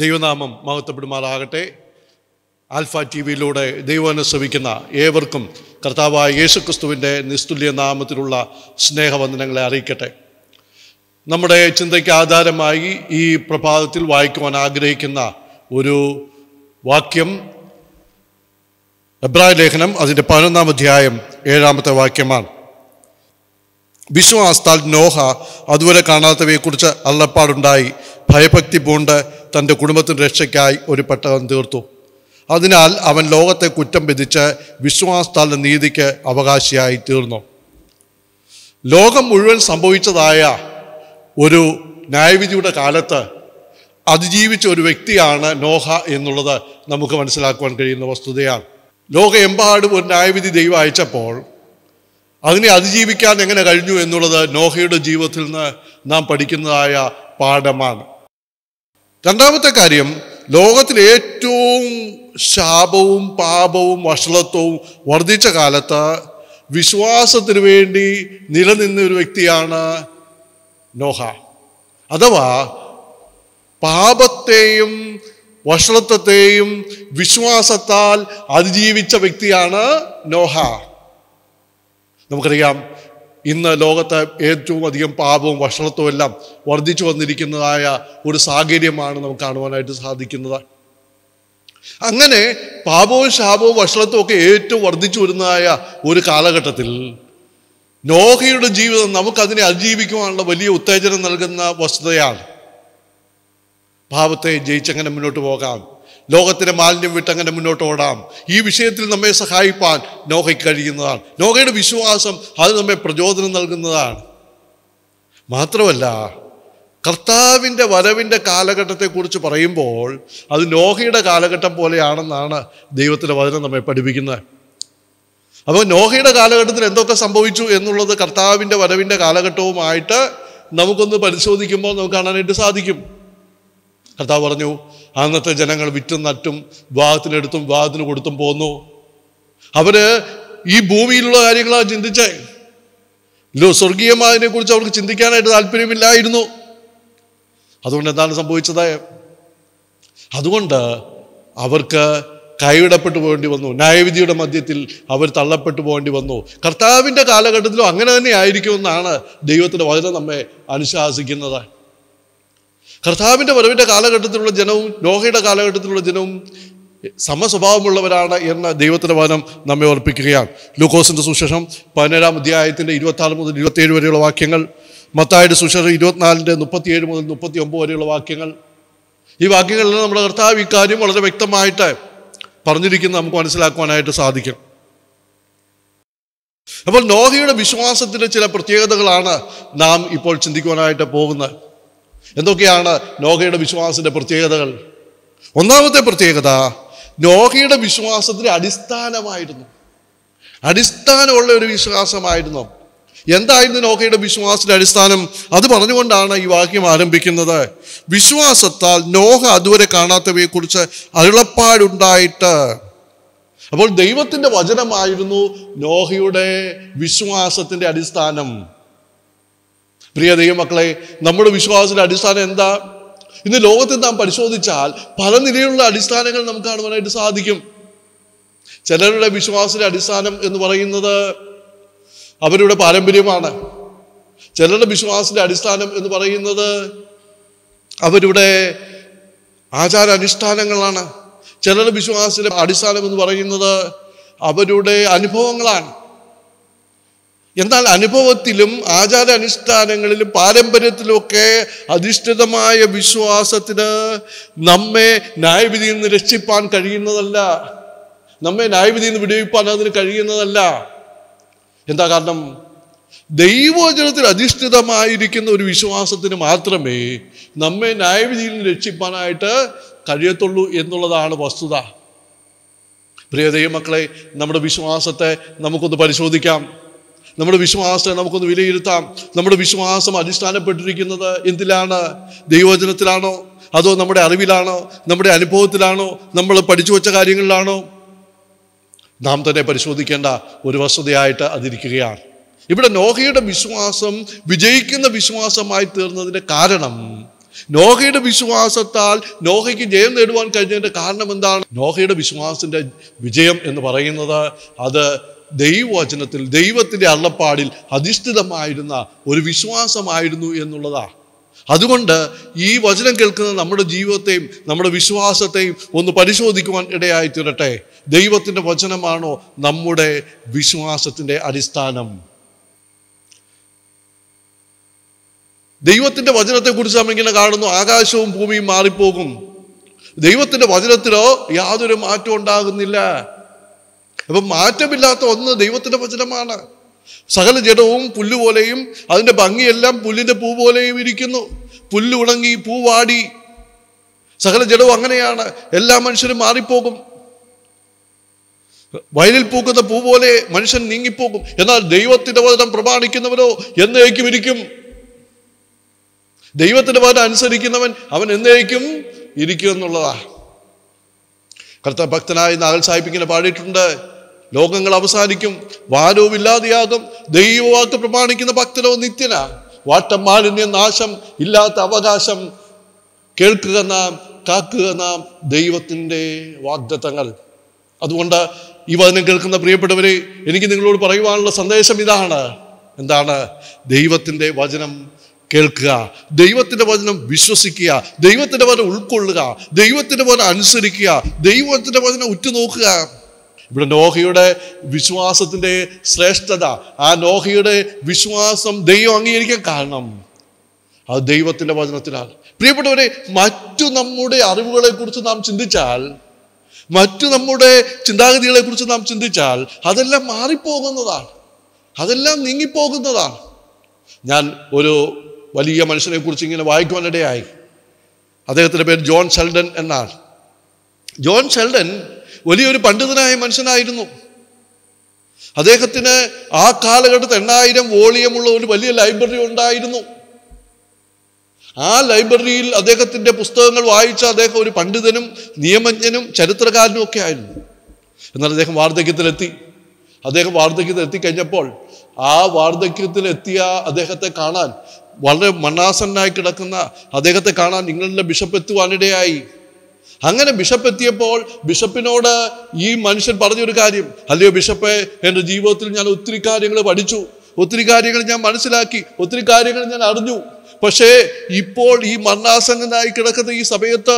ദൈവനാമം മഹത്വപ്പെടുമാറാകട്ടെ alpha T വിയിലൂടെ ദൈവനെ ശ്രവിക്കുന്ന ഏവർക്കും കർത്താവായ യേശുക്രിസ്തുവിൻ്റെ നിസ്തുല്യ നാമത്തിലുള്ള സ്നേഹവന്ദനങ്ങളെ അറിയിക്കട്ടെ നമ്മുടെ ചിന്തയ്ക്ക് ആധാരമായി ഈ പ്രഭാതത്തിൽ വായിക്കുവാൻ ആഗ്രഹിക്കുന്ന ഒരു വാക്യം എബ്രായ ലേഖനം അതിൻ്റെ പതിനൊന്നാം അധ്യായം ഏഴാമത്തെ വാക്യമാണ് വിശ്വാസത്താൽ നോഹ അതുവരെ കാണാത്തവയെക്കുറിച്ച് അള്ളപ്പാടുണ്ടായി ഭയഭക്തി പൂണ്ട് തൻ്റെ കുടുംബത്തിൻ്റെ രക്ഷയ്ക്കായി ഒരു പെട്ടകം തീർത്തു അതിനാൽ അവൻ ലോകത്തെ കുറ്റം വിധിച്ച് വിശ്വാസത്താൽ നീതിക്ക് അവകാശിയായി തീർന്നു ലോകം മുഴുവൻ സംഭവിച്ചതായ ഒരു ന്യായവിധിയുടെ കാലത്ത് അതിജീവിച്ച ഒരു വ്യക്തിയാണ് നോഹ എന്നുള്ളത് നമുക്ക് മനസ്സിലാക്കുവാൻ കഴിയുന്ന വസ്തുതയാണ് ലോകമെമ്പാടും ഒരു ന്യായവിധി ദൈവം അയച്ചപ്പോൾ അതിനെ അതിജീവിക്കാൻ എങ്ങനെ കഴിഞ്ഞു എന്നുള്ളത് നോഹയുടെ ജീവിതത്തിൽ നിന്ന് നാം പഠിക്കുന്നതായ പാഠമാണ് രണ്ടാമത്തെ കാര്യം ലോകത്തിൽ ഏറ്റവും ശാപവും പാപവും വഷളത്വവും വർദ്ധിച്ച കാലത്ത് വിശ്വാസത്തിന് വേണ്ടി നിലനിന്ന ഒരു വ്യക്തിയാണ് നോഹ അഥവാ പാപത്തെയും വഷളത്വത്തെയും വിശ്വാസത്താൽ അതിജീവിച്ച വ്യക്തിയാണ് നോഹ നമുക്കറിയാം ഇന്ന് ലോകത്ത് ഏറ്റവും അധികം പാപവും വഷളത്വവും എല്ലാം വർദ്ധിച്ചു വന്നിരിക്കുന്നതായ ഒരു സാഹചര്യമാണ് നമുക്ക് കാണുവാനായിട്ട് സാധിക്കുന്നത് അങ്ങനെ പാപവും ശാപവും വഷളത്വവും ഒക്കെ ഏറ്റവും വർദ്ധിച്ചു വരുന്നതായ ഒരു കാലഘട്ടത്തിൽ നോഹയുടെ ജീവിതം നമുക്കതിനെ അതിജീവിക്കുവാനുള്ള വലിയ ഉത്തേജനം നൽകുന്ന വസ്തുതയാണ് പാപത്തെ ജയിച്ചങ്ങനെ മുന്നോട്ട് പോകാം ലോകത്തിന്റെ മാലിന്യം വിട്ടങ്ങനെ മുന്നോട്ട് ഓടാം ഈ വിഷയത്തിൽ നമ്മെ സഹായിപ്പാൻ നോഹയ്ക്ക് കഴിയുന്നതാണ് നോഹയുടെ വിശ്വാസം അത് നമ്മെ പ്രചോദനം നൽകുന്നതാണ് മാത്രമല്ല കർത്താവിൻ്റെ വരവിൻ്റെ കാലഘട്ടത്തെക്കുറിച്ച് പറയുമ്പോൾ അത് നോഹയുടെ കാലഘട്ടം പോലെയാണെന്നാണ് ദൈവത്തിൻ്റെ വചനം നമ്മെ പഠിപ്പിക്കുന്നത് അപ്പോൾ നോഹയുടെ കാലഘട്ടത്തിൽ എന്തൊക്കെ സംഭവിച്ചു എന്നുള്ളത് കർത്താവിൻ്റെ വരവിൻ്റെ കാലഘട്ടവുമായിട്ട് നമുക്കൊന്ന് പരിശോധിക്കുമ്പോൾ നമുക്ക് കാണാനായിട്ട് സാധിക്കും കർത്താവ് പറഞ്ഞു അന്നത്തെ ജനങ്ങൾ വിറ്റും നട്ടും വിവാഹത്തിനെടുത്തും വിവാഹത്തിന് കൊടുത്തും പോന്നു അവര് ഈ ഭൂമിയിലുള്ള കാര്യങ്ങളാണ് ചിന്തിച്ചേ ലോ സ്വർഗീയമായതിനെ കുറിച്ച് അവർക്ക് ചിന്തിക്കാനായിട്ട് താല്പര്യമില്ലായിരുന്നു അതുകൊണ്ട് എന്താണ് സംഭവിച്ചത് അതുകൊണ്ട് അവർക്ക് കൈവിടപ്പെട്ടു പോകേണ്ടി വന്നു ന്യായവിധിയുടെ മധ്യത്തിൽ അവർ തള്ളപ്പെട്ടു പോകേണ്ടി വന്നു കർത്താവിൻ്റെ കാലഘട്ടത്തിലും അങ്ങനെ തന്നെ ആയിരിക്കുമെന്നാണ് ദൈവത്തിൻ്റെ വചനം നമ്മെ അനുശാസിക്കുന്നത് കർത്താവിൻ്റെ വരവിൻ്റെ കാലഘട്ടത്തിലുള്ള ജനവും നോഹയുടെ കാലഘട്ടത്തിലുള്ള ജനവും സമസ്വഭാവമുള്ളവരാണ് എന്ന ദൈവത്തിൻ്റെ വചനം നമ്മെ ഓർപ്പിക്കുകയാണ് ലൂക്കോസിൻ്റെ സുശേഷം പതിനേഴാം അധ്യായത്തിൻ്റെ ഇരുപത്തി ആറ് മുതൽ ഇരുപത്തിയേഴ് വരെയുള്ള വാക്യങ്ങൾ മത്തായുടെ സുശേഷം ഇരുപത്തിനാലിൻ്റെ മുപ്പത്തിയേഴ് മുതൽ മുപ്പത്തി ഒമ്പത് വരെയുള്ള വാക്യങ്ങൾ ഈ വാക്യങ്ങളിൽ നമ്മുടെ കർത്താവ് ഇക്കാര്യം വളരെ വ്യക്തമായിട്ട് പറഞ്ഞിരിക്കുന്നത് നമുക്ക് മനസ്സിലാക്കുവാനായിട്ട് സാധിക്കും അപ്പോൾ നോഹയുടെ വിശ്വാസത്തിൻ്റെ ചില പ്രത്യേകതകളാണ് നാം ഇപ്പോൾ ചിന്തിക്കുവാനായിട്ട് പോകുന്നത് എന്തൊക്കെയാണ് നോഹയുടെ വിശ്വാസത്തിന്റെ പ്രത്യേകതകൾ ഒന്നാമത്തെ പ്രത്യേകത നോഹയുടെ വിശ്വാസത്തിന് അടിസ്ഥാനമായിരുന്നു അടിസ്ഥാനമുള്ള ഒരു വിശ്വാസമായിരുന്നു എന്തായിരുന്നു നോഹയുടെ വിശ്വാസത്തിന്റെ അടിസ്ഥാനം അത് പറഞ്ഞുകൊണ്ടാണ് ഈ വാക്യം ആരംഭിക്കുന്നത് വിശ്വാസത്താൽ നോഹ അതുവരെ കാണാത്തവയെക്കുറിച്ച് അരുളപ്പാടുണ്ടായിട്ട് അപ്പോൾ ദൈവത്തിന്റെ വചനമായിരുന്നു നോഹയുടെ വിശ്വാസത്തിന്റെ അടിസ്ഥാനം പ്രിയ ദൈവമക്കളെ നമ്മുടെ വിശ്വാസത്തിന്റെ അടിസ്ഥാനം എന്താ ഇന്ന് ലോകത്തിൽ നാം പരിശോധിച്ചാൽ പല നിലയിലുള്ള അടിസ്ഥാനങ്ങൾ നമുക്ക് കാണുവാനായിട്ട് സാധിക്കും ചിലരുടെ വിശ്വാസത്തിന്റെ അടിസ്ഥാനം എന്ന് പറയുന്നത് അവരുടെ പാരമ്പര്യമാണ് ചിലരുടെ വിശ്വാസത്തിന്റെ അടിസ്ഥാനം എന്ന് പറയുന്നത് അവരുടെ ആചാരാനുഷ്ഠാനങ്ങളാണ് ചിലരുടെ വിശ്വാസത്തിന്റെ അടിസ്ഥാനം എന്ന് പറയുന്നത് അവരുടെ അനുഭവങ്ങളാണ് എന്നാൽ അനുഭവത്തിലും ആചാര അനുഷ്ഠാനങ്ങളിലും പാരമ്പര്യത്തിലുമൊക്കെ അധിഷ്ഠിതമായ വിശ്വാസത്തിന് നമ്മെ ന്യായവിധിയിൽ നിന്ന് രക്ഷിപ്പാൻ കഴിയുന്നതല്ല നമ്മെ ന്യായവിധിയിൽ നിന്ന് വിടുവിപ്പാൻ അതിന് കഴിയുന്നതല്ല എന്താ കാരണം ദൈവവചനത്തിൽ അധിഷ്ഠിതമായിരിക്കുന്ന ഒരു വിശ്വാസത്തിന് മാത്രമേ നമ്മെ ന്യായവിധിയിൽ നിന്ന് രക്ഷിപ്പാനായിട്ട് കഴിയത്തുള്ളൂ എന്നുള്ളതാണ് വസ്തുത പ്രിയ ദൈവമക്കളെ നമ്മുടെ വിശ്വാസത്തെ നമുക്കൊന്ന് പരിശോധിക്കാം നമ്മുടെ വിശ്വാസത്തെ നമുക്കൊന്ന് വിലയിരുത്താം നമ്മുടെ വിശ്വാസം അടിസ്ഥാനപ്പെട്ടിരിക്കുന്നത് എന്തിലാണ് ദൈവവചനത്തിലാണോ അതോ നമ്മുടെ അറിവിലാണോ നമ്മുടെ അനുഭവത്തിലാണോ നമ്മൾ പഠിച്ചു വച്ച കാര്യങ്ങളിലാണോ നാം തന്നെ പരിശോധിക്കേണ്ട ഒരു വസ്തുതയായിട്ട് അതിരിക്കുകയാണ് ഇവിടെ നോഹയുടെ വിശ്വാസം വിജയിക്കുന്ന വിശ്വാസമായി തീർന്നതിൻ്റെ കാരണം നോഹയുടെ വിശ്വാസത്താൽ നോഹയ്ക്ക് ജയം നേടുവാൻ കഴിഞ്ഞതിൻ്റെ കാരണം എന്താണ് നോഹയുടെ വിശ്വാസത്തിൻ്റെ വിജയം എന്ന് പറയുന്നത് അത് ദൈവവചനത്തിൽ ദൈവത്തിൻ്റെ അള്ളപ്പാടിൽ അധിഷ്ഠിതമായിരുന്ന ഒരു വിശ്വാസമായിരുന്നു എന്നുള്ളതാണ് അതുകൊണ്ട് ഈ വചനം കേൾക്കുന്ന നമ്മുടെ ജീവിതത്തെയും നമ്മുടെ വിശ്വാസത്തെയും ഒന്ന് പരിശോധിക്കുവാൻ ഇടയായി തീരട്ടെ ദൈവത്തിൻ്റെ വചനമാണോ നമ്മുടെ വിശ്വാസത്തിൻ്റെ അടിസ്ഥാനം ദൈവത്തിൻ്റെ വചനത്തെക്കുറിച്ച് നാം ഇങ്ങനെ കാണുന്നു ആകാശവും ഭൂമിയും മാറിപ്പോകും ദൈവത്തിൻ്റെ വചനത്തിലോ യാതൊരു മാറ്റവും ഉണ്ടാകുന്നില്ല അപ്പം മാറ്റമില്ലാത്ത ഒന്ന് ദൈവത്തിൻ്റെ വചനമാണ് സകല ജഡവും പുല്ലുപോലെയും അതിൻ്റെ ഭംഗിയെല്ലാം പുല്ലിൻ്റെ പൂ പോലെയും ഇരിക്കുന്നു പുല്ല് ഉണങ്ങി പൂ വാടി സകല ജഡവും അങ്ങനെയാണ് എല്ലാ മനുഷ്യരും മാറിപ്പോകും വയലിൽ പൂക്കുന്ന പൂ പോലെ മനുഷ്യൻ നീങ്ങിപ്പോകും എന്നാൽ ദൈവത്തിന്റെ വചനം പ്രമാണിക്കുന്നവരോ എന്നേക്കും ഇരിക്കും ദൈവത്തിന്റെ വചനം അനുസരിക്കുന്നവൻ അവൻ എന്നേക്കും ഇരിക്കും എന്നുള്ളതാ കർത്ത ഭക്തനായ നാഗൽ സാഹിബ് ഇങ്ങനെ പാടിയിട്ടുണ്ട് ലോകങ്ങൾ അവസാനിക്കും വാരവും ഇല്ലാതെയാകും ദൈവവാക്ക് പ്രമാണിക്കുന്ന ഭക്തനോ നിത്യന വാട്ടം മാലിന്യം നാശം ഇല്ലാത്ത അവകാശം കേൾക്കുക നാം കാക്കുക നാം ദൈവത്തിൻ്റെ വാഗ്ദത്തങ്ങൾ അതുകൊണ്ട് ഈ വചനം കേൾക്കുന്ന പ്രിയപ്പെട്ടവരെ എനിക്ക് നിങ്ങളോട് പറയുവാനുള്ള സന്ദേശം ഇതാണ് എന്താണ് ദൈവത്തിൻ്റെ വചനം കേൾക്കുക ദൈവത്തിൻ്റെ വചനം വിശ്വസിക്കുക ദൈവത്തിൻ്റെ വചനം ഉൾക്കൊള്ളുക ദൈവത്തിൻ്റെ വചനം അനുസരിക്കുക ദൈവത്തിൻ്റെ വചനം ഉറ്റുനോക്കുക ഇവിടെ നോഹയുടെ വിശ്വാസത്തിൻ്റെ ശ്രേഷ്ഠത ആ നോഹയുടെ വിശ്വാസം ദൈവം അംഗീകരിക്കാൻ കാരണം അത് ദൈവത്തിൻ്റെ വചനത്തിലാണ് പ്രിയപ്പെട്ടവരെ മറ്റു നമ്മുടെ അറിവുകളെ കുറിച്ച് നാം ചിന്തിച്ചാൽ മറ്റു നമ്മുടെ ചിന്താഗതികളെ കുറിച്ച് നാം ചിന്തിച്ചാൽ അതെല്ലാം മാറിപ്പോകുന്നതാണ് അതെല്ലാം നീങ്ങിപ്പോകുന്നതാണ് ഞാൻ ഒരു വലിയ മനുഷ്യനെ കുറിച്ച് ഇങ്ങനെ വായിക്കുവാനിടയായി അദ്ദേഹത്തിൻ്റെ പേര് ജോൺ ഷെൽഡൻ എന്നാണ് ജോൺ ഷെൽഡൻ വലിയൊരു പണ്ഡിതനായ മനുഷ്യനായിരുന്നു അദ്ദേഹത്തിന് ആ കാലഘട്ടത്ത് എണ്ണായിരം വോളിയമുള്ള ഒരു വലിയ ലൈബ്രറി ഉണ്ടായിരുന്നു ആ ലൈബ്രറിയിൽ അദ്ദേഹത്തിൻ്റെ പുസ്തകങ്ങൾ വായിച്ച അദ്ദേഹം ഒരു പണ്ഡിതനും നിയമജ്ഞനും ചരിത്രകാരനും ഒക്കെ ആയിരുന്നു എന്നാൽ അദ്ദേഹം വാർദ്ധക്യത്തിലെത്തി അദ്ദേഹം വാർദ്ധക്യത്തിൽ എത്തിക്കഴിഞ്ഞപ്പോൾ ആ വാർദ്ധക്യത്തിലെത്തിയ അദ്ദേഹത്തെ കാണാൻ വളരെ മണ്ണാസന്നായി കിടക്കുന്ന അദ്ദേഹത്തെ കാണാൻ നിങ്ങളുടെ ബിഷപ്പ് എത്തുവാനിടയായി അങ്ങനെ ബിഷപ്പ് എത്തിയപ്പോൾ ബിഷപ്പിനോട് ഈ മനുഷ്യൻ പറഞ്ഞൊരു കാര്യം അല്ലയോ ബിഷപ്പെ എൻ്റെ ജീവിതത്തിൽ ഞാൻ ഒത്തിരി കാര്യങ്ങൾ പഠിച്ചു ഒത്തിരി കാര്യങ്ങൾ ഞാൻ മനസ്സിലാക്കി ഒത്തിരി കാര്യങ്ങൾ ഞാൻ അറിഞ്ഞു പക്ഷേ ഇപ്പോൾ ഈ മരണാസന്നനായി കിടക്കുന്ന ഈ സമയത്ത്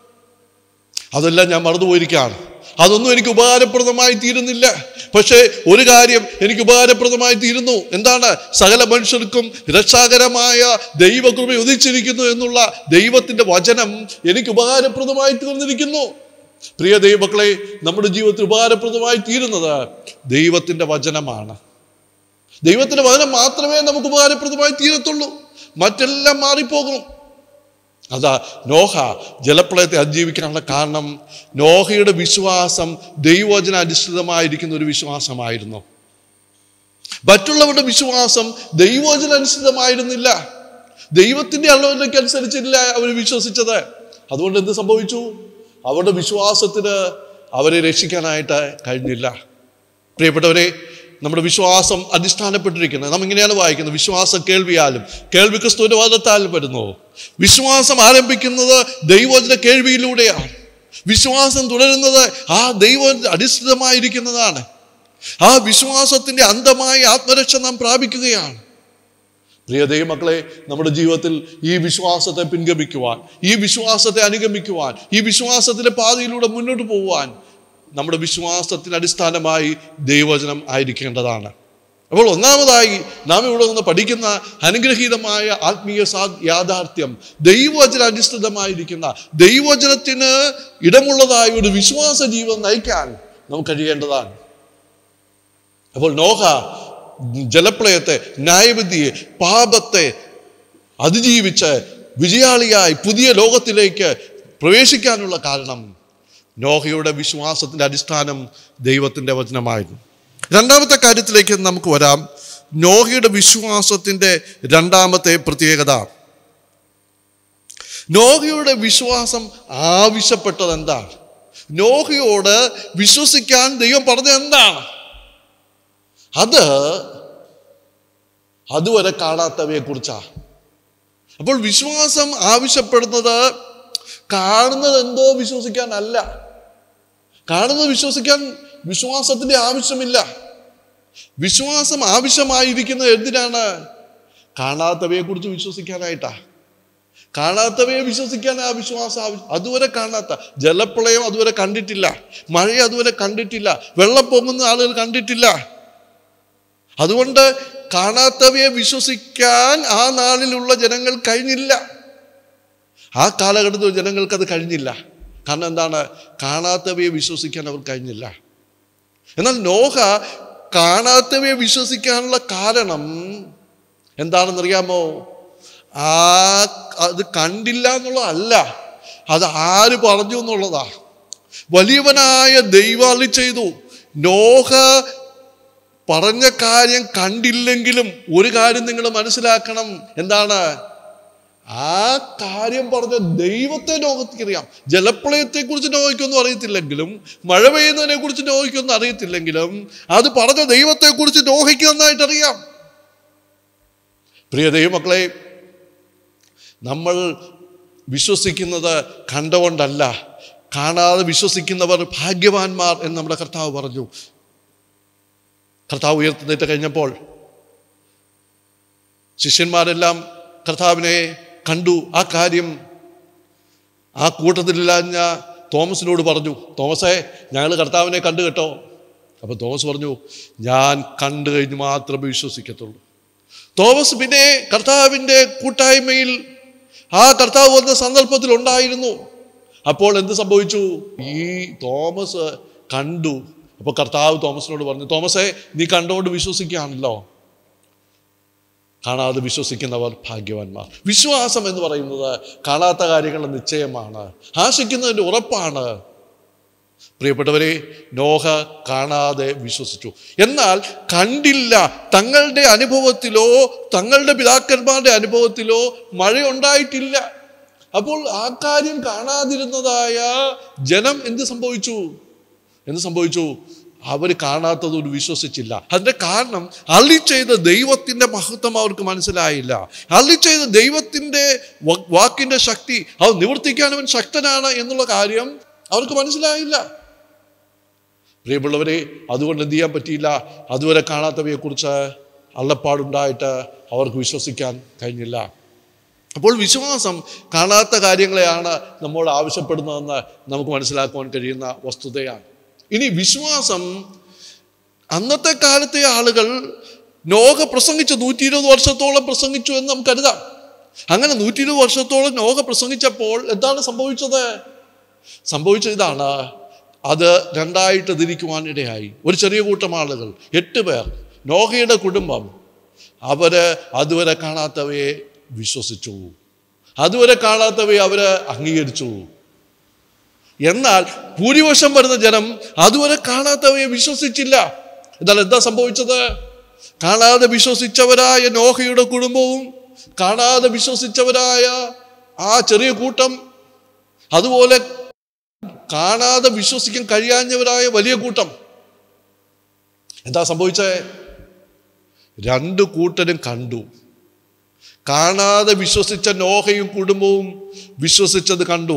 അതെല്ലാം ഞാൻ മറന്നുപോയിരിക്കുകയാണ് അതൊന്നും എനിക്ക് ഉപകാരപ്രദമായി തീരുന്നില്ല പക്ഷേ ഒരു കാര്യം എനിക്ക് ഉപകാരപ്രദമായി തീരുന്നു എന്താണ് സകല മനുഷ്യർക്കും രക്ഷാകരമായ ദൈവകൃപ ഉദിച്ചിരിക്കുന്നു എന്നുള്ള ദൈവത്തിന്റെ വചനം എനിക്ക് ഉപകാരപ്രദമായി തീർന്നിരിക്കുന്നു പ്രിയ ദൈവമക്കളെ നമ്മുടെ ജീവിതത്തിൽ ഉപകാരപ്രദമായി തീരുന്നത് ദൈവത്തിന്റെ വചനമാണ് ദൈവത്തിന്റെ വചനം മാത്രമേ നമുക്ക് ഉപകാരപ്രദമായി തീരത്തുള്ളൂ മറ്റെല്ലാം മാറിപ്പോകും അതാ നോഹ ജലപ്രളയത്തെ അതിജീവിക്കാനുള്ള കാരണം നോഹയുടെ വിശ്വാസം ദൈവവചന അധിഷ്ഠിതമായിരിക്കുന്ന ഒരു വിശ്വാസമായിരുന്നു മറ്റുള്ളവരുടെ വിശ്വാസം ദൈവവചന അനുസൃതമായിരുന്നില്ല ദൈവത്തിന്റെ അളവിലേക്ക് അനുസരിച്ചില്ല അവർ വിശ്വസിച്ചത് അതുകൊണ്ട് എന്ത് സംഭവിച്ചു അവരുടെ വിശ്വാസത്തിന് അവരെ രക്ഷിക്കാനായിട്ട് കഴിഞ്ഞില്ല പ്രിയപ്പെട്ടവരെ നമ്മുടെ വിശ്വാസം അധിഷ്ഠാനപ്പെട്ടിരിക്കുന്നത് നാം ഇങ്ങനെയാണ് വായിക്കുന്നത് വിശ്വാസം കേൾവിയാലും കേൾവി ക്രിസ്തുവിന്റെ വാദത്താലും വരുന്നു വിശ്വാസം ആരംഭിക്കുന്നത് ദൈവവചന കേൾവിയിലൂടെയാണ് വിശ്വാസം തുടരുന്നത് ആ ദൈവ അധിഷ്ഠിതമായിരിക്കുന്നതാണ് ആ വിശ്വാസത്തിന്റെ അന്തമായ ആത്മരക്ഷ നാം പ്രാപിക്കുകയാണ് പ്രിയ ദൈവമക്കളെ നമ്മുടെ ജീവിതത്തിൽ ഈ വിശ്വാസത്തെ പിൻഗമിക്കുവാൻ ഈ വിശ്വാസത്തെ അനുഗമിക്കുവാൻ ഈ വിശ്വാസത്തിന്റെ പാതയിലൂടെ മുന്നോട്ട് പോകുവാൻ നമ്മുടെ വിശ്വാസത്തിന് അടിസ്ഥാനമായി ദൈവവചനം ആയിരിക്കേണ്ടതാണ് അപ്പോൾ ഒന്നാമതായി നാം ഇവിടെ നിന്ന് പഠിക്കുന്ന അനുഗ്രഹീതമായ ആത്മീയ സാ യാഥാർത്ഥ്യം ദൈവവചന അധിഷ്ഠിതമായിരിക്കുന്ന ദൈവവചനത്തിന് ഇടമുള്ളതായ ഒരു വിശ്വാസ ജീവിതം നയിക്കാൻ നമുക്ക് കഴിയേണ്ടതാണ് അപ്പോൾ നോഹ ജലപ്രളയത്തെ ന്യായവിധിയെ പാപത്തെ അതിജീവിച്ച് വിജയാളിയായി പുതിയ ലോകത്തിലേക്ക് പ്രവേശിക്കാനുള്ള കാരണം നോഹയുടെ വിശ്വാസത്തിൻ്റെ അടിസ്ഥാനം ദൈവത്തിൻ്റെ വചനമായിരുന്നു രണ്ടാമത്തെ കാര്യത്തിലേക്ക് നമുക്ക് വരാം നോഹയുടെ വിശ്വാസത്തിൻ്റെ രണ്ടാമത്തെ പ്രത്യേകത നോഹയുടെ വിശ്വാസം ആവശ്യപ്പെട്ടത് എന്താണ് നോഹയോട് വിശ്വസിക്കാൻ ദൈവം പറഞ്ഞത് എന്താണ് അത് അതുവരെ കാണാത്തവയെ കുറിച്ചാണ് അപ്പോൾ വിശ്വാസം ആവശ്യപ്പെടുന്നത് കാണുന്നത് എന്തോ വിശ്വസിക്കാനല്ല കാണുന്നത് വിശ്വസിക്കാൻ വിശ്വാസത്തിന്റെ ആവശ്യമില്ല വിശ്വാസം ആവശ്യമായിരിക്കുന്നത് എന്തിനാണ് കാണാത്തവയെ കുറിച്ച് വിശ്വസിക്കാനായിട്ടാ കാണാത്തവയെ വിശ്വസിക്കാൻ ആ വിശ്വാസം ആവശ്യം അതുവരെ കാണാത്ത ജലപ്രളയം അതുവരെ കണ്ടിട്ടില്ല മഴ അതുവരെ കണ്ടിട്ടില്ല വെള്ളം പൊങ്ങുന്ന ആളുകൾ കണ്ടിട്ടില്ല അതുകൊണ്ട് കാണാത്തവയെ വിശ്വസിക്കാൻ ആ നാളിലുള്ള ജനങ്ങൾ കഴിഞ്ഞില്ല ആ കാലഘട്ടത്തിൽ ജനങ്ങൾക്ക് അത് കഴിഞ്ഞില്ല കാരണം എന്താണ് കാണാത്തവയെ വിശ്വസിക്കാൻ അവർ കഴിഞ്ഞില്ല എന്നാൽ നോഹ കാണാത്തവയെ വിശ്വസിക്കാനുള്ള കാരണം എന്താണെന്നറിയാമോ ആ അത് കണ്ടില്ല എന്നുള്ളതല്ല അത് ആര് പറഞ്ഞു എന്നുള്ളതാ വലിയവനായ ദൈവാളി ചെയ്തു നോഹ പറഞ്ഞ കാര്യം കണ്ടില്ലെങ്കിലും ഒരു കാര്യം നിങ്ങൾ മനസ്സിലാക്കണം എന്താണ് ആ കാര്യം പറഞ്ഞ ദൈവത്തെ നോഹത്തിക്കറിയാം ജലപ്രളയത്തെ കുറിച്ച് നോഹിക്കൊന്നും അറിയത്തില്ലെങ്കിലും മഴ പെയ്യുന്നതിനെ കുറിച്ച് നോഹിക്കൊന്നും അറിയത്തില്ലെങ്കിലും അത് പറഞ്ഞ ദൈവത്തെ കുറിച്ച് നോഹിക്ക് നന്നായിട്ട് അറിയാം പ്രിയ ദൈവമക്കളെ നമ്മൾ വിശ്വസിക്കുന്നത് കണ്ടുകൊണ്ടല്ല കാണാതെ വിശ്വസിക്കുന്നവർ ഭാഗ്യവാന്മാർ എന്ന് നമ്മുടെ കർത്താവ് പറഞ്ഞു കർത്താവ് ഉയർത്തുന്നിട്ട് കഴിഞ്ഞപ്പോൾ ശിഷ്യന്മാരെല്ലാം കർത്താവിനെ കണ്ടു ആ കാര്യം ആ കൂട്ടത്തിലില്ലാഞ്ഞ തോമസിനോട് പറഞ്ഞു തോമസേ ഞങ്ങൾ കർത്താവിനെ കണ്ടു കേട്ടോ അപ്പോൾ തോമസ് പറഞ്ഞു ഞാൻ കണ്ടു കഴിഞ്ഞ് മാത്രമേ വിശ്വസിക്കത്തുള്ളൂ തോമസ് പിന്നെ കർത്താവിൻ്റെ കൂട്ടായ്മയിൽ ആ കർത്താവ് വന്ന സന്ദർഭത്തിൽ ഉണ്ടായിരുന്നു അപ്പോൾ എന്ത് സംഭവിച്ചു ഈ തോമസ് കണ്ടു അപ്പോൾ കർത്താവ് തോമസിനോട് പറഞ്ഞു തോമസേ നീ കണ്ടുകൊണ്ട് വിശ്വസിക്കുകയാണല്ലോ കാണാതെ വിശ്വസിക്കുന്നവർ ഭാഗ്യവാന്മാർ വിശ്വാസം എന്ന് പറയുന്നത് കാണാത്ത കാര്യങ്ങളുടെ നിശ്ചയമാണ് ആശിക്കുന്നതിൻ്റെ ഉറപ്പാണ് പ്രിയപ്പെട്ടവരെ നോഹ കാണാതെ വിശ്വസിച്ചു എന്നാൽ കണ്ടില്ല തങ്ങളുടെ അനുഭവത്തിലോ തങ്ങളുടെ പിതാക്കന്മാരുടെ അനുഭവത്തിലോ മഴയുണ്ടായിട്ടില്ല അപ്പോൾ ആ കാര്യം കാണാതിരുന്നതായ ജനം എന്ത് സംഭവിച്ചു എന്ത് സംഭവിച്ചു അവർ കാണാത്തതൊരു വിശ്വസിച്ചില്ല അതിന്റെ കാരണം അള്ളി ചെയ്ത ദൈവത്തിന്റെ മഹത്വം അവർക്ക് മനസ്സിലായില്ല അള്ളി ചെയ്ത ദൈവത്തിന്റെ വ- വാക്കിന്റെ ശക്തി അത് നിവർത്തിക്കാൻ അവൻ ശക്തനാണ് എന്നുള്ള കാര്യം അവർക്ക് മനസ്സിലായില്ല പ്രിയമുള്ളവരെ അതുകൊണ്ട് എന്ത് ചെയ്യാൻ പറ്റിയില്ല അതുവരെ കാണാത്തവയെക്കുറിച്ച് അള്ളപ്പാടുണ്ടായിട്ട് അവർക്ക് വിശ്വസിക്കാൻ കഴിഞ്ഞില്ല അപ്പോൾ വിശ്വാസം കാണാത്ത കാര്യങ്ങളെയാണ് നമ്മോട് ആവശ്യപ്പെടുന്നതെന്ന് നമുക്ക് മനസ്സിലാക്കുവാൻ കഴിയുന്ന വസ്തുതയാണ് ഇനി വിശ്വാസം അന്നത്തെ കാലത്തെ ആളുകൾ നോഹ പ്രസംഗിച്ചു നൂറ്റി ഇരുപത് വർഷത്തോളം പ്രസംഗിച്ചു എന്ന് നമുക്ക് കരുതാം അങ്ങനെ നൂറ്റി ഇരുപത് വർഷത്തോളം നോഹ പ്രസംഗിച്ചപ്പോൾ എന്താണ് സംഭവിച്ചത് സംഭവിച്ചത് ഇതാണ് അത് രണ്ടായിട്ട് തിരിക്കുവാൻ ഇടയായി ഒരു ചെറിയ കൂട്ടം ആളുകൾ എട്ട് പേർ നോഹയുടെ കുടുംബം അവര് അതുവരെ കാണാത്തവയെ വിശ്വസിച്ചു അതുവരെ കാണാത്തവയെ അവര് അംഗീകരിച്ചു എന്നാൽ ഭൂരിപക്ഷം വരുന്ന ജനം അതുവരെ കാണാത്തവയെ വിശ്വസിച്ചില്ല എന്നാൽ എന്താ സംഭവിച്ചത് കാണാതെ വിശ്വസിച്ചവരായ നോഹയുടെ കുടുംബവും കാണാതെ വിശ്വസിച്ചവരായ ആ ചെറിയ കൂട്ടം അതുപോലെ കാണാതെ വിശ്വസിക്കാൻ കഴിയാഞ്ഞവരായ വലിയ കൂട്ടം എന്താ സംഭവിച്ചേ രണ്ട് കൂട്ടരും കണ്ടു കാണാതെ വിശ്വസിച്ച നോഹയും കുടുംബവും വിശ്വസിച്ചത് കണ്ടു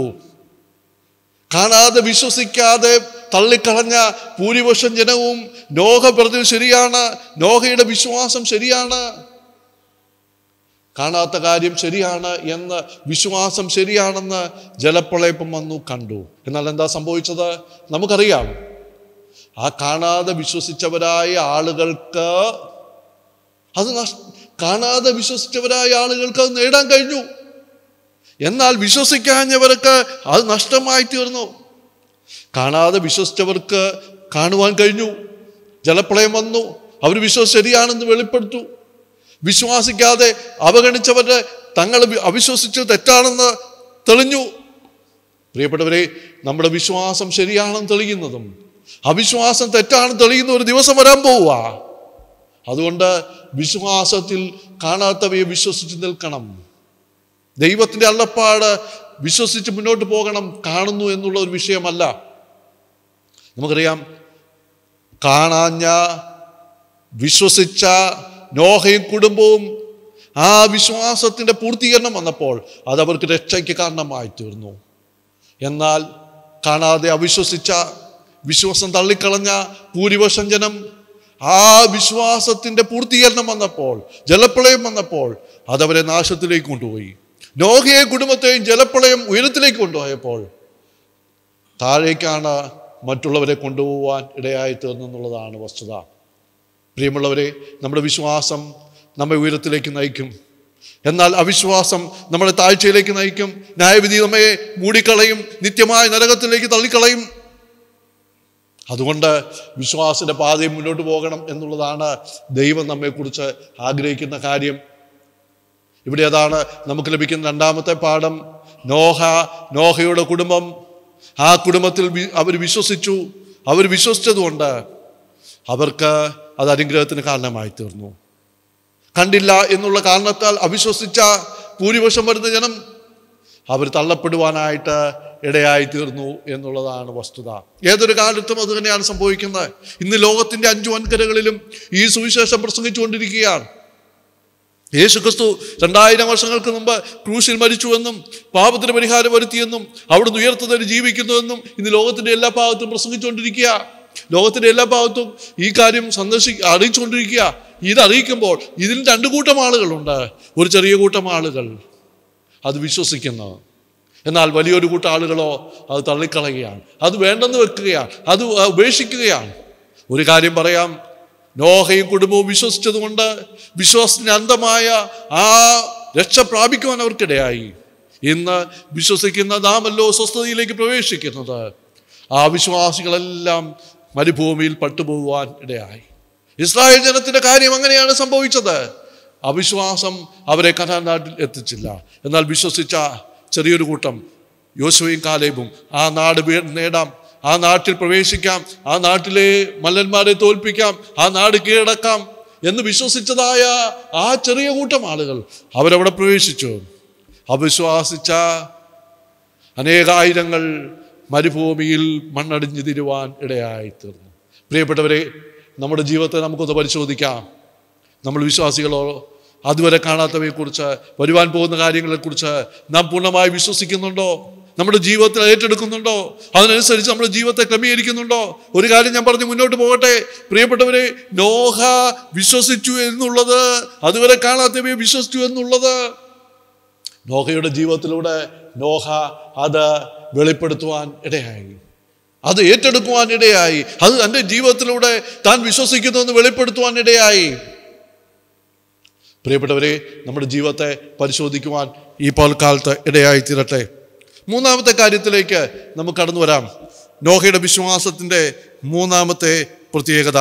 കാണാതെ വിശ്വസിക്കാതെ തള്ളിക്കളഞ്ഞ ഭൂരിപക്ഷം ജനവും നോഹ പറഞ്ഞത് ശരിയാണ് നോഹയുടെ വിശ്വാസം ശരിയാണ് കാണാത്ത കാര്യം ശരിയാണ് എന്ന് വിശ്വാസം ശരിയാണെന്ന് ജലപ്രളയപ്പം വന്നു കണ്ടു എന്നാൽ എന്താ സംഭവിച്ചത് നമുക്കറിയാം ആ കാണാതെ വിശ്വസിച്ചവരായ ആളുകൾക്ക് അത് നഷ് കാണാതെ വിശ്വസിച്ചവരായ ആളുകൾക്ക് അത് നേടാൻ കഴിഞ്ഞു എന്നാൽ വിശ്വസിക്കാഞ്ഞവർക്ക് അത് നഷ്ടമായി തീർന്നു കാണാതെ വിശ്വസിച്ചവർക്ക് കാണുവാൻ കഴിഞ്ഞു ജലപ്രളയം വന്നു അവർ വിശ്വസം ശരിയാണെന്ന് വെളിപ്പെടുത്തു വിശ്വാസിക്കാതെ അവഗണിച്ചവരുടെ തങ്ങൾ വി- അവിശ്വസിച്ചത് തെറ്റാണെന്ന് തെളിഞ്ഞു പ്രിയപ്പെട്ടവരെ നമ്മുടെ വിശ്വാസം ശരിയാണെന്ന് തെളിയുന്നതും അവിശ്വാസം തെറ്റാണെന്ന് തെളിയുന്ന ഒരു ദിവസം വരാൻ പോവുക അതുകൊണ്ട് വിശ്വാസത്തിൽ കാണാത്തവയെ വിശ്വസിച്ച് നിൽക്കണം ദൈവത്തിൻ്റെ അള്ളപ്പാട് വിശ്വസിച്ച് മുന്നോട്ട് പോകണം കാണുന്നു എന്നുള്ള ഒരു വിഷയമല്ല നമുക്കറിയാം കാണാഞ്ഞ വിശ്വസിച്ച നോഹയും കുടുംബവും ആ വിശ്വാസത്തിൻ്റെ പൂർത്തീകരണം വന്നപ്പോൾ അത് അവർക്ക് രക്ഷയ്ക്ക് കാരണമായി തീർന്നു എന്നാൽ കാണാതെ അവിശ്വസിച്ച വിശ്വാസം തള്ളിക്കളഞ്ഞ ഭൂരിപക്ഷം ജനം ആ വിശ്വാസത്തിൻ്റെ പൂർത്തീകരണം വന്നപ്പോൾ ജലപ്രളയം വന്നപ്പോൾ അതവരെ നാശത്തിലേക്ക് കൊണ്ടുപോയി നോഹയെ കുടുംബത്തെയും ജലപ്രളയം ഉയരത്തിലേക്ക് കൊണ്ടുപോയപ്പോൾ താഴേക്കാണ് മറ്റുള്ളവരെ കൊണ്ടുപോകാൻ ഇടയായി തീർന്നെന്നുള്ളതാണ് വസ്തുത പ്രിയമുള്ളവരെ നമ്മുടെ വിശ്വാസം നമ്മെ ഉയരത്തിലേക്ക് നയിക്കും എന്നാൽ അവിശ്വാസം നമ്മളെ താഴ്ചയിലേക്ക് നയിക്കും ന്യായവിധി നമ്മെ മൂടിക്കളയും നിത്യമായ നരകത്തിലേക്ക് തള്ളിക്കളയും അതുകൊണ്ട് വിശ്വാസത്തിന്റെ പാതയിൽ മുന്നോട്ട് പോകണം എന്നുള്ളതാണ് ദൈവം നമ്മെക്കുറിച്ച് ആഗ്രഹിക്കുന്ന കാര്യം ഇവിടെ അതാണ് നമുക്ക് ലഭിക്കുന്ന രണ്ടാമത്തെ പാഠം നോഹ നോഹയുടെ കുടുംബം ആ കുടുംബത്തിൽ വി- അവർ വിശ്വസിച്ചു അവർ വിശ്വസിച്ചതുകൊണ്ട് അവർക്ക് അത് അനുഗ്രഹത്തിന് കാരണമായി തീർന്നു കണ്ടില്ല എന്നുള്ള കാരണത്താൽ അവിശ്വസിച്ച ഭൂരിപക്ഷം വരുന്ന ജനം അവർ തള്ളപ്പെടുവാനായിട്ട് ഇടയായി തീർന്നു എന്നുള്ളതാണ് വസ്തുത ഏതൊരു കാലത്തും അത് തന്നെയാണ് സംഭവിക്കുന്നത് ഇന്ന് ലോകത്തിന്റെ അഞ്ചു വൻകരകളിലും ഈ സുവിശേഷം പ്രസംഗിച്ചുകൊണ്ടിരിക്കുകയാണ് യേശു ക്രിസ്തു രണ്ടായിരം വർഷങ്ങൾക്ക് മുമ്പ് ക്രൂശിൽ മരിച്ചുവെന്നും പാപത്തിന് പരിഹാരം വരുത്തിയെന്നും അവിടുന്ന് ഉയർത്തുന്നതിന് ജീവിക്കുന്നുവെന്നും ഇന്ന് ലോകത്തിന്റെ എല്ലാ ഭാഗത്തും പ്രസംഗിച്ചുകൊണ്ടിരിക്കുക ലോകത്തിന്റെ എല്ലാ ഭാഗത്തും ഈ കാര്യം സന്ദർശി അറിയിച്ചുകൊണ്ടിരിക്കുക ഇത് അറിയിക്കുമ്പോൾ ഇതിൽ രണ്ടു കൂട്ടം ആളുകളുണ്ട് ഒരു ചെറിയ കൂട്ടം ആളുകൾ അത് വിശ്വസിക്കുന്നു എന്നാൽ വലിയൊരു കൂട്ടം ആളുകളോ അത് തള്ളിക്കളയുകയാണ് അത് വേണ്ടെന്ന് വെക്കുകയാണ് അത് ഉപേക്ഷിക്കുകയാണ് ഒരു കാര്യം പറയാം നോഹയും കുടുംബവും വിശ്വസിച്ചതുകൊണ്ട് വിശ്വാസത്തിന് അന്തമായ ആ രക്ഷ പ്രാപിക്കുവാൻ അവർക്കിടയായി ഇന്ന് വിശ്വസിക്കുന്ന നാമല്ലോ സ്വസ്ഥതയിലേക്ക് പ്രവേശിക്കുന്നത് ആ വിശ്വാസികളെല്ലാം മരുഭൂമിയിൽ പട്ടുപോകുവാൻ ഇടയായി ഇസ്രായേൽ ജനത്തിന്റെ കാര്യം അങ്ങനെയാണ് സംഭവിച്ചത് അവിശ്വാസം അവരെ കനാൻ നാട്ടിൽ എത്തിച്ചില്ല എന്നാൽ വിശ്വസിച്ച ചെറിയൊരു കൂട്ടം യോശുവയും കാലേബും ആ നാട് വീ- നേടാം ആ നാട്ടിൽ പ്രവേശിക്കാം ആ നാട്ടിലെ മല്ലന്മാരെ തോൽപ്പിക്കാം ആ നാട് കീഴടക്കാം എന്ന് വിശ്വസിച്ചതായ ആ ചെറിയ കൂട്ടം ആളുകൾ അവരവിടെ പ്രവേശിച്ചു അവിശ്വാസിച്ച അനേകായിരങ്ങൾ മരുഭൂമിയിൽ മണ്ണടിഞ്ഞു തിരുവാൻ ഇടയായി തീർന്നു പ്രിയപ്പെട്ടവരെ നമ്മുടെ ജീവിതത്തെ നമുക്കൊന്ന് പരിശോധിക്കാം നമ്മൾ വിശ്വാസികളോ അതുവരെ കാണാത്തവയെക്കുറിച്ച് വരുവാൻ പോകുന്ന കാര്യങ്ങളെക്കുറിച്ച് നാം പൂർണ്ണമായി വിശ്വസിക്കുന്നുണ്ടോ നമ്മുടെ ജീവിതത്തിൽ ഏറ്റെടുക്കുന്നുണ്ടോ അതിനനുസരിച്ച് നമ്മുടെ ജീവിതത്തെ ക്രമീകരിക്കുന്നുണ്ടോ ഒരു കാര്യം ഞാൻ പറഞ്ഞ് മുന്നോട്ട് പോകട്ടെ പ്രിയപ്പെട്ടവരെ നോഹ വിശ്വസിച്ചു എന്നുള്ളത് അതുവരെ കാണാത്തവയെ വിശ്വസിച്ചു എന്നുള്ളത് നോഹയുടെ ജീവിതത്തിലൂടെ നോഹ അത് വെളിപ്പെടുത്തുവാൻ ഇടയായി അത് ഏറ്റെടുക്കുവാൻ ഇടയായി അത് തൻ്റെ ജീവിതത്തിലൂടെ താൻ വിശ്വസിക്കുന്നു എന്ന് വെളിപ്പെടുത്തുവാൻ ഇടയായി പ്രിയപ്പെട്ടവരെ നമ്മുടെ ജീവിതത്തെ പരിശോധിക്കുവാൻ ഈ പോൽക്കാലത്ത് ഇടയായി തീരട്ടെ മൂന്നാമത്തെ കാര്യത്തിലേക്ക് നമുക്ക് കടന്നു വരാം നോഹയുടെ വിശ്വാസത്തിൻ്റെ മൂന്നാമത്തെ പ്രത്യേകത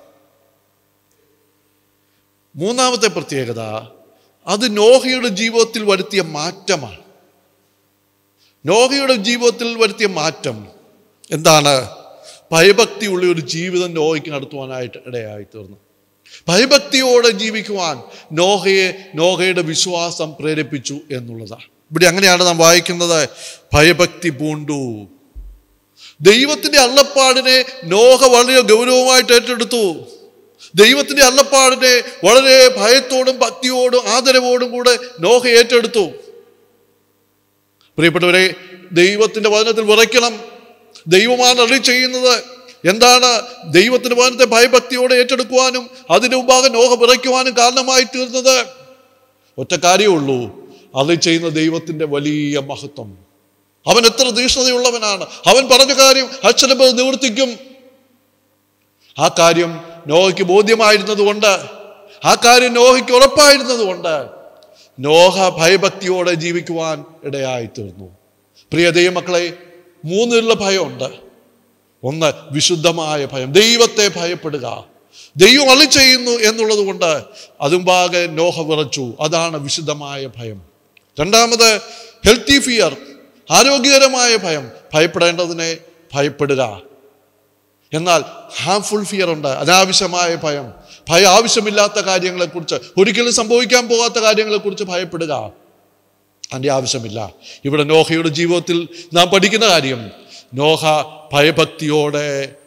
മൂന്നാമത്തെ പ്രത്യേകത അത് നോഹയുടെ ജീവിതത്തിൽ വരുത്തിയ മാറ്റമാണ് നോഹയുടെ ജീവിതത്തിൽ വരുത്തിയ മാറ്റം എന്താണ് ഭയഭക്തിയുള്ള ഒരു ജീവിതം നോഹയ്ക്ക് നടത്തുവാനായിട്ട് ഇടയായി തീർന്നു ഭയഭക്തിയോടെ ജീവിക്കുവാൻ നോഹയെ നോഹയുടെ വിശ്വാസം പ്രേരിപ്പിച്ചു എന്നുള്ളതാണ് ഇവിടെ അങ്ങനെയാണ് നാം വായിക്കുന്നത് ഭയഭക്തി പൂണ്ടു ദൈവത്തിന്റെ അള്ളപ്പാടിനെ നോഹ വളരെ ഗൗരവമായിട്ട് ഏറ്റെടുത്തു ദൈവത്തിന്റെ അള്ളപ്പാടിനെ വളരെ ഭയത്തോടും ഭക്തിയോടും ആദരവോടും കൂടെ നോഹ ഏറ്റെടുത്തു പ്രിയപ്പെട്ടവരെ ദൈവത്തിന്റെ വചനത്തിൽ വിറയ്ക്കണം ദൈവമാണ് അറി ചെയ്യുന്നത് എന്താണ് ദൈവത്തിന്റെ വചനത്തെ ഭയഭക്തിയോടെ ഏറ്റെടുക്കുവാനും അതിന്റെ മുമ്പാകെ നോഹ വിറയ്ക്കുവാനും കാരണമായി തീർന്നത് ഒറ്റ കാര്യമേ ഉള്ളൂ അത് ചെയ്യുന്ന ദൈവത്തിന്റെ വലിയ മഹത്വം അവൻ എത്ര തീക്ഷ്ണതയുള്ളവനാണ് അവൻ പറഞ്ഞ കാര്യം അക്ഷരം നിവർത്തിക്കും ആ കാര്യം നോഹയ്ക്ക് ബോധ്യമായിരുന്നത് കൊണ്ട് ആ കാര്യം നോഹയ്ക്ക് ഉറപ്പായിരുന്നത് കൊണ്ട് നോഹ ഭയഭക്തിയോടെ ജീവിക്കുവാൻ ഇടയായി തീർന്നു പ്രിയ ദൈവമക്കളെ മൂന്നിലുള്ള ഭയമുണ്ട് ഒന്ന് വിശുദ്ധമായ ഭയം ദൈവത്തെ ഭയപ്പെടുക ദൈവം അളി ചെയ്യുന്നു എന്നുള്ളത് കൊണ്ട് അതുമ്പാകെ നോഹ വിറച്ചു അതാണ് വിശുദ്ധമായ ഭയം രണ്ടാമത് ഹെൽത്തി ഫിയർ ആരോഗ്യകരമായ ഭയം ഭയപ്പെടേണ്ടതിനെ ഭയപ്പെടുക എന്നാൽ ഹാംഫുൾ ഫിയർ ഉണ്ട് അനാവശ്യമായ ഭയം ഭയം ആവശ്യമില്ലാത്ത കാര്യങ്ങളെക്കുറിച്ച് ഒരിക്കലും സംഭവിക്കാൻ പോകാത്ത കാര്യങ്ങളെക്കുറിച്ച് ഭയപ്പെടുക അതിൻ്റെ ആവശ്യമില്ല ഇവിടെ നോഹയുടെ ജീവിതത്തിൽ നാം പഠിക്കുന്ന കാര്യം നോഹ ഭയഭക്തിയോടെ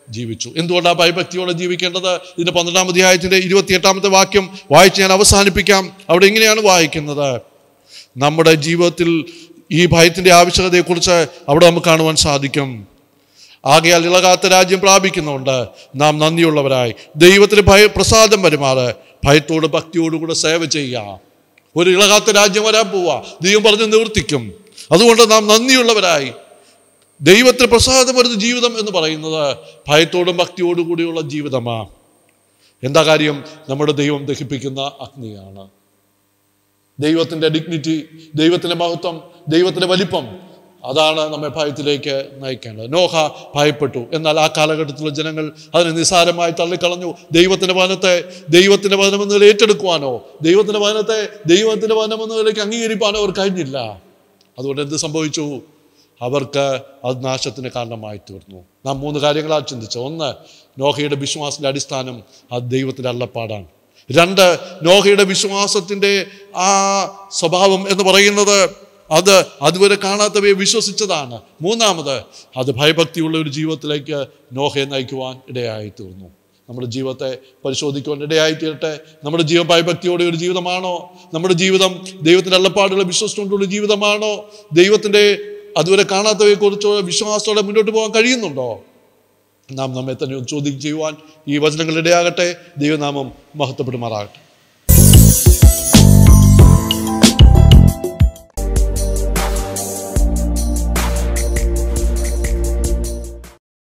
ജീവിച്ചു എന്തുകൊണ്ടാണ് ഭയഭക്തിയോടെ ജീവിക്കേണ്ടത് ഇതിൻ്റെ പന്ത്രണ്ടാം അധ്യായത്തിൻ്റെ ഇരുപത്തിയെട്ടാമത്തെ വാക്യം വായിച്ച് ഞാൻ അവസാനിപ്പിക്കാം അവിടെ ഇങ്ങനെയാണ് വായിക്കുന്നത് നമ്മുടെ ജീവിതത്തിൽ ഈ ഭയത്തിൻ്റെ ആവശ്യകതയെക്കുറിച്ച് അവിടെ നമുക്ക് കാണുവാൻ സാധിക്കും ആകയാൽ ഇളകാത്ത രാജ്യം പ്രാപിക്കുന്നുണ്ട് നാം നന്ദിയുള്ളവരായി ദൈവത്തിന് ഭയ പ്രസാദം വരുമാറ് ഭയത്തോട് ഭക്തിയോടുകൂടെ സേവ ചെയ്യുക ഒരു ഇളകാത്ത രാജ്യം വരാൻ പോവാ ദൈവം പറഞ്ഞ് നിവർത്തിക്കും അതുകൊണ്ട് നാം നന്ദിയുള്ളവരായി ദൈവത്തിന് പ്രസാദം വരുന്ന ജീവിതം എന്ന് പറയുന്നത് ഭയത്തോടും ഭക്തിയോടും കൂടിയുള്ള ജീവിതമാണ് എന്താ കാര്യം നമ്മുടെ ദൈവം ദഹിപ്പിക്കുന്ന അഗ്നിയാണ് ദൈവത്തിൻ്റെ ഡിഗ്നിറ്റി ദൈവത്തിൻ്റെ മഹത്വം ദൈവത്തിൻ്റെ വലിപ്പം അതാണ് നമ്മെ ഭയത്തിലേക്ക് നയിക്കേണ്ടത് നോഹ ഭയപ്പെട്ടു എന്നാൽ ആ കാലഘട്ടത്തിലുള്ള ജനങ്ങൾ അതിനെ നിസ്സാരമായി തള്ളിക്കളഞ്ഞു ദൈവത്തിൻ്റെ വനത്തെ ദൈവത്തിൻ്റെ വനമെന്നതിൽ ഏറ്റെടുക്കുവാനോ ദൈവത്തിൻ്റെ വനത്തെ ദൈവത്തിൻ്റെ വനമെന്നതിലേക്ക് അംഗീകരിക്കാനോ അവർ കഴിഞ്ഞില്ല അതുകൊണ്ട് എന്ത് സംഭവിച്ചു അവർക്ക് അത് നാശത്തിന് കാരണമായി തീർന്നു നാം മൂന്ന് കാര്യങ്ങളാണ് ചിന്തിച്ചത് ഒന്ന് നോഹയുടെ വിശ്വാസത്തിൻ്റെ അടിസ്ഥാനം അത് ദൈവത്തിൻ്റെ അള്ളപ്പാടാണ് രണ്ട് നോഹയുടെ വിശ്വാസത്തിൻ്റെ ആ സ്വഭാവം എന്ന് പറയുന്നത് അത് അതുവരെ കാണാത്തവയെ വിശ്വസിച്ചതാണ് മൂന്നാമത് അത് ഭയഭക്തിയുള്ള ഒരു ജീവിതത്തിലേക്ക് നോഹയെ നയിക്കുവാൻ ഇടയായി തീർന്നു നമ്മുടെ ജീവിതത്തെ പരിശോധിക്കുവാൻ ഇടയായി തീരട്ടെ നമ്മുടെ ജീവൻ ഭയഭക്തിയോടെ ഒരു ജീവിതമാണോ നമ്മുടെ ജീവിതം ദൈവത്തിൻ്റെ അള്ളപ്പാടുകളെ വിശ്വസിച്ചുകൊണ്ടുള്ള ജീവിതമാണോ ദൈവത്തിൻ്റെ അതുവരെ കാണാത്തവയെക്കുറിച്ചോ വിശ്വാസത്തോടെ മുന്നോട്ട് പോകാൻ കഴിയുന്നുണ്ടോ നാം നമ്മെ തന്നെ ഒന്ന് ചോദ്യം ചെയ്യുവാൻ ഈ വചനങ്ങളിടയാകട്ടെ ദൈവനാമം മഹത്വപ്പെടുമാറാകട്ടെ